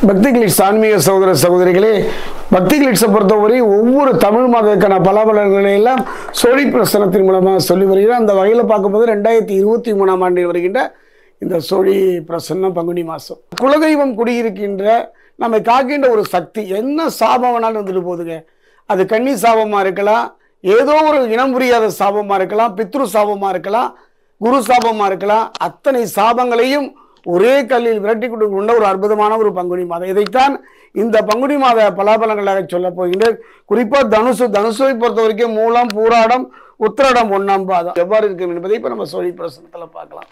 பக்தி கிளிட்ஸ் ஆன்மீக சகோதர சகோதரிகளே பக்தி கிளிட்ஸை பொறுத்தவரை ஒவ்வொரு தமிழ் மாதத்துக்கான பலாபலன்களை எல்லாம் சோழி பிரசனத்தின் மூலமாக சொல்லி வருகிறோம் அந்த வகையில் பார்க்கும்போது ரெண்டாயிரத்தி இருபத்தி மூணாம் ஆண்டில் வருகின்ற இந்த சோழி பிரசன்னம் பங்குனி மாதம் குலதெய்வம் குடியிருக்கின்ற நம்மை காக்கின்ற ஒரு சக்தி என்ன சாபம் வேணாலும் வந்துட்டு போகுதுங்க அது கன்னி சாபமாக இருக்கலாம் ஏதோ ஒரு இனம் புரியாத சாபமாக இருக்கலாம் பித்ரு சாபமாக இருக்கலாம் குரு சாபமாக இருக்கலாம் அத்தனை சாபங்களையும் ஒரே கல்லில் விரட்டி கொண்டு கொண்ட ஒரு அற்புதமான ஒரு பங்குனி மாதம் இதைத்தான் இந்த பங்குனி மாத பலாபலங்களாக சொல்ல போகின்றேன் குறிப்பாக தனுசு தனுசுவை பொறுத்த வரைக்கும் மூலம் பூராடம் உத்திராடம் ஒன்றாம் பாதம் எவ்வாறு இருக்கும் என்பதை இப்போ நம்ம சோழி பிரசனத்தில் பார்க்கலாம்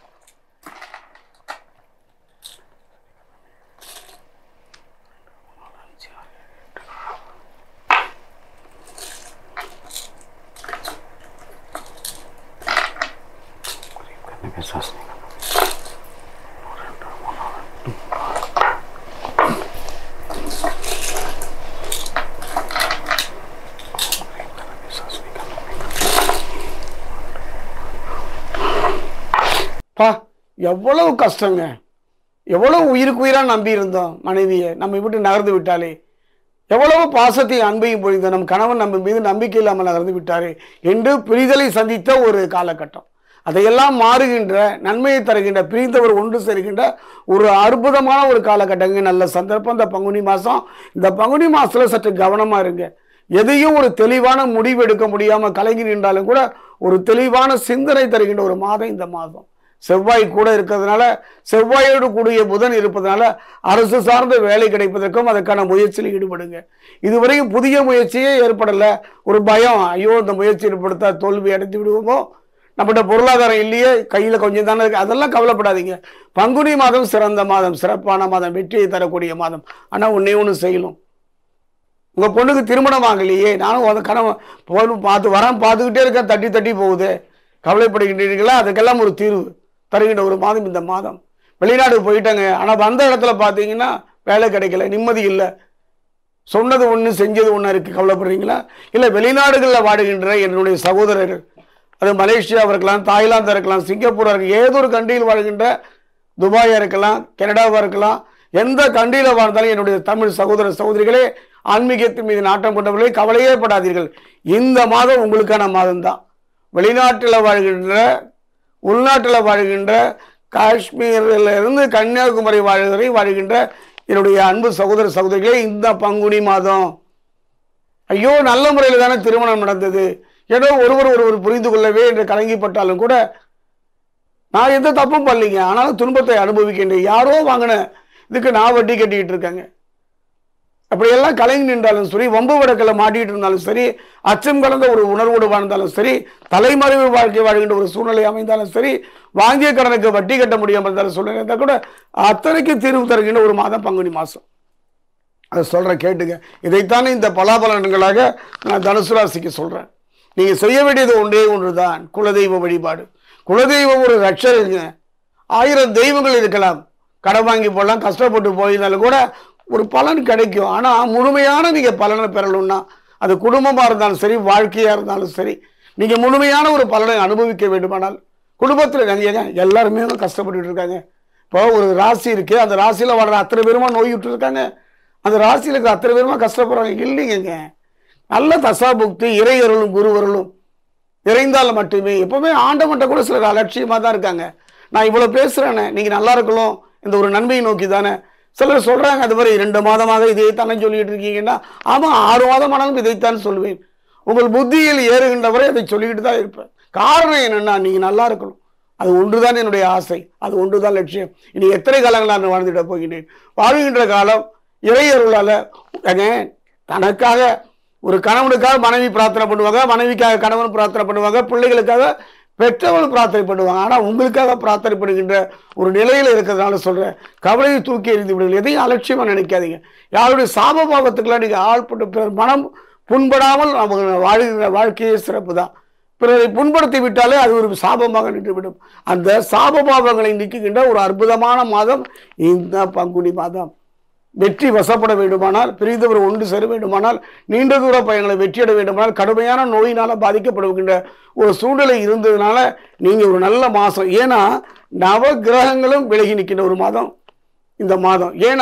பா எவ்வளவு கஷ்டங்க எவ்வளவு உயிருக்கு உயிராக நம்பி இருந்தோம் மனைவியை நம்மை விட்டு நகர்ந்து விட்டாலே எவ்வளவு பாசத்தையும் அன்பையும் பொழிந்தோம் நம் கணவன் நம்ம மீது நம்பிக்கை இல்லாமல் நகர்ந்து விட்டாரே என்று பிரிதலை சந்தித்த ஒரு காலகட்டம் அதையெல்லாம் மாறுகின்ற நன்மையை தருகின்ற பிரிந்தவர் ஒன்று சேர்கின்ற ஒரு அற்புதமான ஒரு காலகட்டங்க நல்ல சந்தர்ப்பம் இந்த பங்குனி மாதம் இந்த பங்குனி மாதத்தில் சற்று கவனமாக இருங்க எதையும் ஒரு தெளிவான முடிவு எடுக்க முடியாமல் கலங்கி நின்றாலும் கூட ஒரு தெளிவான சிந்தனை தருகின்ற ஒரு மாதம் இந்த மாதம் செவ்வாய் கூட இருக்கிறதுனால செவ்வாயோடு கூடிய புதன் இருப்பதனால அரசு சார்ந்த வேலை கிடைப்பதற்கும் அதற்கான முயற்சியில் ஈடுபடுங்க இதுவரையும் புதிய முயற்சியே ஏற்படலை ஒரு பயம் ஐயோ இந்த முயற்சி ஏற்படுத்தா தோல்வி அடைந்து விடுவோமோ நம்மகிட்ட பொருளாதாரம் இல்லையே கையில் கொஞ்சம் தானே இருக்கு அதெல்லாம் கவலைப்படாதீங்க பங்குனி மாதம் சிறந்த மாதம் சிறப்பான மாதம் வெற்றியை தரக்கூடிய மாதம் ஆனால் ஒன்றே ஒன்று செய்யணும் உங்கள் பொண்ணுக்கு திருமணம் ஆகலையே நானும் அந்த கனவு பொண்ணு பார்த்து வரேன் பார்த்துக்கிட்டே இருக்கேன் தட்டி தட்டி போகுது கவலைப்படுகின்றீர்களா அதுக்கெல்லாம் ஒரு தீர்வு தருகின்ற ஒரு மாதம் இந்த மாதம் வெளிநாடு போயிட்டாங்க ஆனால் வந்த இடத்துல பார்த்தீங்கன்னா வேலை கிடைக்கல நிம்மதி இல்லை சொன்னது ஒன்று செஞ்சது ஒன்றா இருக்குது கவலைப்படுறீங்களா இல்லை வெளிநாடுகளில் வாடுகின்ற என்னுடைய சகோதரர்கள் அது மலேசியாவாக இருக்கலாம் தாய்லாந்தாக இருக்கலாம் சிங்கப்பூராக இருக்கலாம் ஏதோ ஒரு கண்ட்ரியில் வாழ்கின்ற துபாயாக இருக்கலாம் கனடாவாக இருக்கலாம் எந்த கண்ட்ரியில் வாழ்ந்தாலும் என்னுடைய தமிழ் சகோதர சகோதரிகளே ஆன்மீகத்தின் மீது நாட்டம் கொண்டவர்களே கவலையே படாதீர்கள் இந்த மாதம் உங்களுக்கான மாதம் தான் வெளிநாட்டில் வாழ்கின்ற உள்நாட்டில் வாழ்கின்ற காஷ்மீரில் இருந்து கன்னியாகுமரி வாழ்வரை வாழ்கின்ற என்னுடைய அன்பு சகோதர சகோதரிகளே இந்த பங்குனி மாதம் ஐயோ நல்ல முறையில் தானே திருமணம் நடந்தது ஏதோ ஒருவர் ஒருவர் புரிந்து கொள்ளவே என்று கலங்கிப்பட்டாலும் கூட நான் எந்த தப்பும் பண்ணலைங்க ஆனாலும் துன்பத்தை அனுபவிக்கின்றேன் யாரோ வாங்கின இதுக்கு நான் வட்டி கட்டிக்கிட்டு இருக்கேங்க அப்படியெல்லாம் கலங்கி நின்றாலும் சரி வம்பு வழக்கில் மாட்டிட்டு இருந்தாலும் சரி அச்சம் கலந்த ஒரு உணர்வோடு வாழ்ந்தாலும் சரி தலைமறைவு வாழ்க்கை வாழ்கின்ற ஒரு சூழ்நிலை அமைந்தாலும் சரி வாங்கிய கடனுக்கு வட்டி கட்ட முடியாமல் இருந்தாலும் சூழ்நிலை இருந்தால் கூட அத்தனைக்கு தீர்வு தருகின்ற ஒரு மாதம் பங்குனி மாதம் அதை சொல்கிறேன் கேட்டுங்க இதைத்தானே இந்த பலாபலன்களாக நான் தனுசு ராசிக்கு சொல்கிறேன் நீங்கள் செய்ய வேண்டியது ஒன்றே ஒன்று தான் குலதெய்வ வழிபாடு குலதெய்வம் ஒரு ரட்சருங்க ஆயிரம் தெய்வங்கள் இருக்கலாம் கடன் வாங்கி போடலாம் கஷ்டப்பட்டு போயிருந்தாலும் கூட ஒரு பலன் கிடைக்கும் ஆனால் முழுமையான நீங்கள் பலனை பெறணும்னா அது குடும்பமாக இருந்தாலும் சரி வாழ்க்கையாக இருந்தாலும் சரி நீங்கள் முழுமையான ஒரு பலனை அனுபவிக்க வேண்டுமானால் குடும்பத்தில் நிறைய எல்லாருமே கஷ்டப்பட்டுட்டு இருக்காங்க இப்போ ஒரு ராசி இருக்கு அந்த ராசியில் வளர அத்தனை பேருமா நோய் விட்டு இருக்காங்க அந்த ராசியில் இருக்கிற அத்தனை பேருமா கஷ்டப்படுறாங்க இல்லைங்க நல்ல தசாபுக்தி இறை அருளும் குரு அருளும் இறைந்தால் மட்டுமே எப்பவுமே ஆண்டவன்ட்ட கூட சிலர் அலட்சியமாக தான் இருக்காங்க நான் இவ்வளோ பேசுகிறேனே நீங்கள் நல்லா இருக்கணும் இந்த ஒரு நன்மையை நோக்கி தானே சிலர் சொல்கிறாங்க அது மாதிரி ரெண்டு மாதமாக இதைத்தானே சொல்லிட்டு இருக்கீங்கன்னா ஆமாம் ஆறு மாதமானாலும் இதைத்தான் சொல்லுவேன் உங்கள் புத்தியில் ஏறுகின்றவரை அதை சொல்லிக்கிட்டு தான் இருப்பேன் காரணம் என்னென்னா நீங்கள் நல்லா இருக்கணும் அது ஒன்றுதான் என்னுடைய ஆசை அது ஒன்றுதான் லட்சியம் இனி எத்தனை காலங்கள் நான் வாழ்ந்துவிட போகின்றேன் வாழ்கின்ற காலம் இறை அருளால் தனக்காக ஒரு கணவனுக்காக மனைவி பிரார்த்தனை பண்ணுவாங்க மனைவிக்காக கணவன் பிரார்த்தனை பண்ணுவாங்க பிள்ளைகளுக்காக பெற்றவர்கள் பிரார்த்தனை பண்ணுவாங்க ஆனால் உங்களுக்காக பிரார்த்தனை பண்ணுகின்ற ஒரு நிலையில் இருக்கிறதுனால சொல்கிறேன் கவலையை தூக்கி எறிந்து விடுங்கள் எதையும் அலட்சியமாக நினைக்காதீங்க யாருடைய சாபபாவத்துக்கெல்லாம் நீங்கள் ஆள்பட்டு பிறர் மனம் புண்படாமல் அவங்க வாழ்கிற வாழ்க்கையே சிறப்பு தான் பிறரை புண்படுத்தி விட்டாலே அது ஒரு சாபமாக நின்றுவிடும் அந்த சாபபாவங்களை நீக்குகின்ற ஒரு அற்புதமான மாதம் இந்த பங்குனி மாதம் வெற்றி வசப்பட வேண்டுமானால் பிரிந்தவர் ஒன்று சேர வேண்டுமானால் நீண்ட தூர பயணங்களை வெற்றியட வேண்டுமானால் கடுமையான நோயினால் பாதிக்கப்படுகின்ற ஒரு சூழ்நிலை இருந்ததுனால நீங்கள் ஒரு நல்ல மாதம் ஏன்னா நவ கிரகங்களும் விலகி நிற்கின்ற ஒரு மாதம் இந்த மாதம் ஏன்னா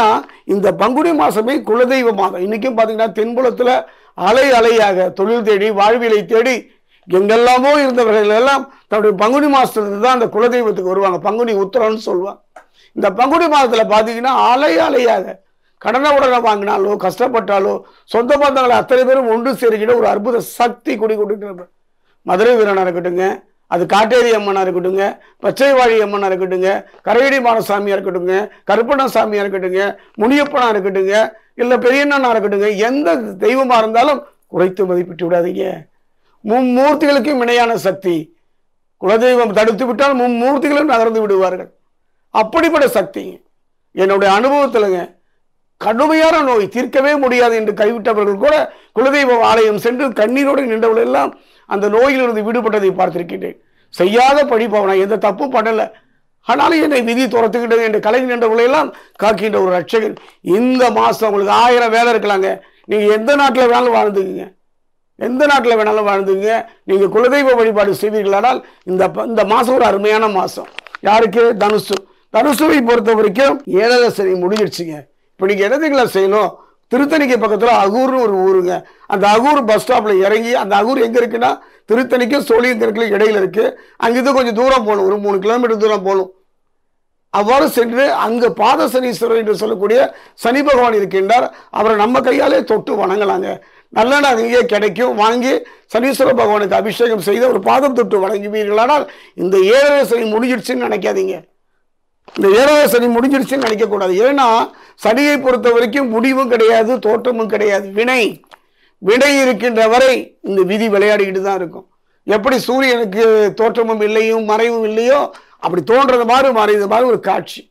இந்த பங்குனி மாசமே குலதெய்வ மாதம் இன்னைக்கும் பார்த்தீங்கன்னா தென்புலத்தில் அலை அலையாக தொழில் தேடி வாழ்வியலை தேடி எங்கெல்லாமோ இருந்தவர்கள் எல்லாம் தன்னுடைய பங்குனி மாசத்துல தான் அந்த குலதெய்வத்துக்கு வருவாங்க பங்குனி உத்தரம்னு சொல்லுவாங்க இந்த பங்குனி மாதத்துல பார்த்தீங்கன்னா அலை அலையாக கடனை உடனே வாங்கினாலோ கஷ்டப்பட்டாலோ சொந்த பந்தங்களை அத்தனை பேரும் ஒன்று சேர்க்கிற ஒரு அற்புத சக்தி குடி கொண்டு மதுரை வீரனாக இருக்கட்டுங்க அது காட்டேரி அம்மனாக இருக்கட்டுங்க பச்சைவாழி அம்மனாக இருக்கட்டுங்க கரையடி மானசாமியாக இருக்கட்டுங்க கருப்பண்ண சாமியாக இருக்கட்டுங்க முனியப்பனாக இருக்கட்டுங்க இல்லை பெரியண்ணனாக இருக்கட்டுங்க எந்த தெய்வமாக இருந்தாலும் குறைத்து மதிப்பிட்டு விடாதீங்க மும்மூர்த்திகளுக்கும் இணையான சக்தி குலதெய்வம் தடுத்து விட்டால் மும்மூர்த்திகளும் நகர்ந்து விடுவார்கள் அப்படிப்பட்ட சக்தி என்னுடைய அனுபவத்தில்ங்க கடுமையான நோய் தீர்க்கவே முடியாது என்று கைவிட்டவர்கள் கூட குலதெய்வ ஆலயம் சென்று கண்ணீரோடு நின்றவர்கள் எல்லாம் அந்த நோயிலிருந்து விடுபட்டதை பார்த்திருக்கின்றேன் செய்யாத படிப்பவனா எந்த தப்பும் பண்ணல ஆனாலும் என்னை விதி துரத்துக்கிட்டது என்று கலை நின்றவர்களை எல்லாம் காக்கின்ற ஒரு ரட்சகன் இந்த மாசம் உங்களுக்கு ஆயிரம் வேலை இருக்கலாங்க நீங்க எந்த நாட்டில் வேணாலும் வாழ்ந்துக்குங்க எந்த நாட்டில் வேணாலும் வாழ்ந்துங்க நீங்க குலதெய்வ வழிபாடு செய்வீர்களானால் இந்த ப- இந்த மாசம் ஒரு அருமையான மாசம் யாருக்கு தனுசு தனுசுவை பொறுத்த வரைக்கும் ஏழரை சனி முடிஞ்சிடுச்சுங்க இப்போ நீங்க என்னதுங்களா செய்யணும் திருத்தணிக்கு பக்கத்துல அகூர்னு ஒரு ஊருங்க அந்த அகூர் பஸ் ஸ்டாப்ல இறங்கி அந்த அகூர் எங்க இருக்குன்னா திருத்தணிக்கும் சோழியங்கருக்கும் இடையில இருக்கு அங்கிருந்து கொஞ்சம் தூரம் போகணும் ஒரு மூணு கிலோமீட்டர் தூரம் போகணும் அவ்வாறு சென்று அங்கு பாத சனீஸ்வரர் என்று சொல்லக்கூடிய சனி பகவான் இருக்கின்றார் அவரை நம்ம கையாலே தொட்டு வணங்கலாங்க நல்லெண்ணெய் அங்கேயே கிடைக்கும் வாங்கி சனீஸ்வர பகவானுக்கு அபிஷேகம் செய்து ஒரு பாதம் தொட்டு வணங்குவீர்களானால் இந்த ஏழரை சனி முடிஞ்சிடுச்சுன்னு நினைக்காதீங்க இந்த ஏழரை சனி முடிஞ்சிடுச்சுன்னு நினைக்கக்கூடாது ஏன்னா சனியை பொறுத்த வரைக்கும் முடிவும் கிடையாது தோற்றமும் கிடையாது வினை வினை இருக்கின்ற வரை இந்த விதி விளையாடிக்கிட்டு தான் இருக்கும் எப்படி சூரியனுக்கு தோற்றமும் இல்லையும் மறைவும் இல்லையோ அப்படி தோன்றது மாதிரி மறைவது மாதிரி ஒரு காட்சி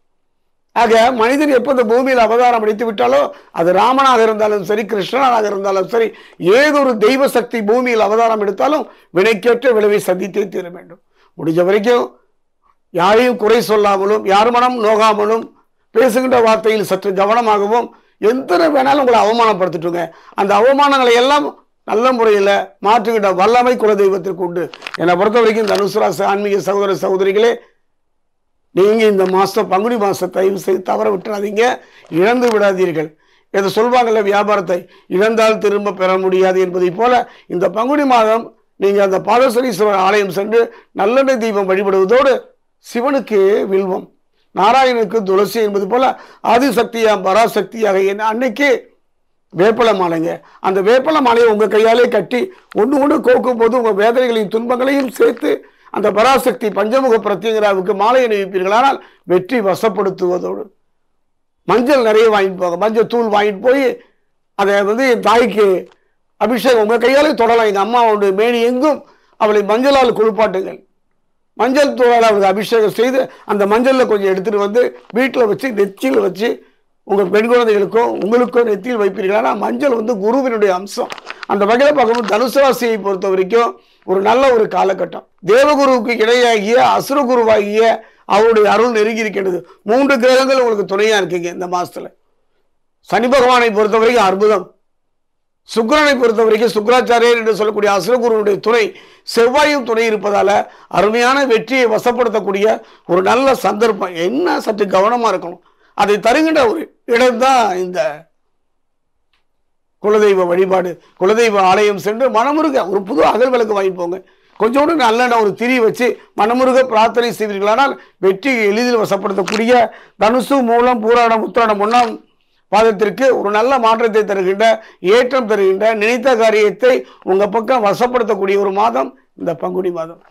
ஆக மனிதன் எப்போ இந்த பூமியில் அவதாரம் அடித்து விட்டாலோ அது ராமனாக இருந்தாலும் சரி கிருஷ்ணனாக இருந்தாலும் சரி ஏதொரு தெய்வ சக்தி பூமியில் அவதாரம் எடுத்தாலும் வினைக்கேற்ற விளைவை சந்தித்தே தீர வேண்டும் முடிஞ்ச வரைக்கும் யாரையும் குறை சொல்லாமலும் யார் மனம் நோகாமலும் பேசுகின்ற வார்த்தையில் சற்று கவனமாகவும் எத்தனை வேணாலும் உங்களை அவமானப்படுத்திட்டுங்க அந்த அவமானங்களை எல்லாம் நல்ல முறையில் மாற்றுகின்ற வல்லமை குலதெய்வத்திற்கு உண்டு என்னை பொறுத்த வரைக்கும் இந்த அனுசராச ஆன்மீக சகோதர சகோதரிகளே நீங்க இந்த மாசம் பங்குனி மாசம் தயவு செய்து தவற விட்டுறாதீங்க இழந்து விடாதீர்கள் இதை சொல்வாங்கல்ல வியாபாரத்தை இழந்தால் திரும்ப பெற முடியாது என்பதை போல இந்த பங்குனி மாதம் நீங்க அந்த பாதசனீஸ்வரர் ஆலயம் சென்று நல்லெண்ணெய் தீபம் வழிபடுவதோடு சிவனுக்கு வில்வம் நாராயணனுக்கு துளசி என்பது போல ஆதிசக்தியாக பராசக்தியாக என்ன அன்னைக்கு வேப்பல மாலைங்க அந்த வேப்பல மாலையை உங்க கையாலே கட்டி ஒன்று ஒன்று கோக்கும் போது உங்க வேதனைகளையும் துன்பங்களையும் சேர்த்து அந்த பராசக்தி பஞ்சமுக பிரத்யங்கராவுக்கு மாலை அணிவிப்பீர்களானால் வெற்றி வசப்படுத்துவதோடு மஞ்சள் நிறைய வாங்கிட்டு போங்க மஞ்சள் தூள் வாங்கிட்டு போய் அதை வந்து என் தாய்க்கு அபிஷேகம் உங்க கையாலே தொடலாம் எங்க அம்மாவுடைய மேனி எங்கும் அவளை மஞ்சளால் குளிப்பாட்டுங்கள் மஞ்சள் தூளால் அவருக்கு அபிஷேகம் செய்து அந்த மஞ்சளில் கொஞ்சம் எடுத்துட்டு வந்து வீட்டில் வச்சு நெத்தியில் வச்சு உங்கள் பெண் குழந்தைகளுக்கோ உங்களுக்கோ நெத்தியில் வைப்பீர்களா மஞ்சள் வந்து குருவினுடைய அம்சம் அந்த வகையில் பார்க்கும்போது தனுசு ராசியை பொறுத்த வரைக்கும் ஒரு நல்ல ஒரு காலகட்டம் தேவகுருவுக்கு இணையாகிய அசுரகுருவாகிய அவருடைய அருள் நெருங்கி இருக்கின்றது மூன்று கிரகங்கள் உங்களுக்கு துணையா இருக்குங்க இந்த மாசத்துல சனி பகவானை பொறுத்த வரைக்கும் அற்புதம் சுக்கிரனை பொறுத்த வரைக்கும் சுக்கராச்சாரியர் என்று சொல்லக்கூடிய அசுரகுருவுடைய துணை செவ்வாயும் துணை இருப்பதால அருமையான வெற்றியை வசப்படுத்தக்கூடிய ஒரு நல்ல சந்தர்ப்பம் என்ன சற்று கவனமா இருக்கணும் அதை தருகின்ற ஒரு இடம்தான் இந்த குலதெய்வ வழிபாடு குலதெய்வ ஆலயம் சென்று மனமுருக ஒரு புது அகல் விளக்கு வாங்கிட்டு போங்க கொஞ்சோண்டு நல்லெண்ணெய் ஒரு திரி வச்சு மனமுருக பிரார்த்தனை செய்வீர்களானால் வெற்றி எளிதில் வசப்படுத்தக்கூடிய தனுசு மூலம் பூராடம் உத்திராடம் ஒன்றாம் பாதத்திற்கு ஒரு நல்ல மாற்றத்தை தருகின்ற ஏற்றம் தருகின்ற நினைத்த காரியத்தை உங்க பக்கம் வசப்படுத்தக்கூடிய ஒரு மாதம் இந்த பங்குனி மாதம்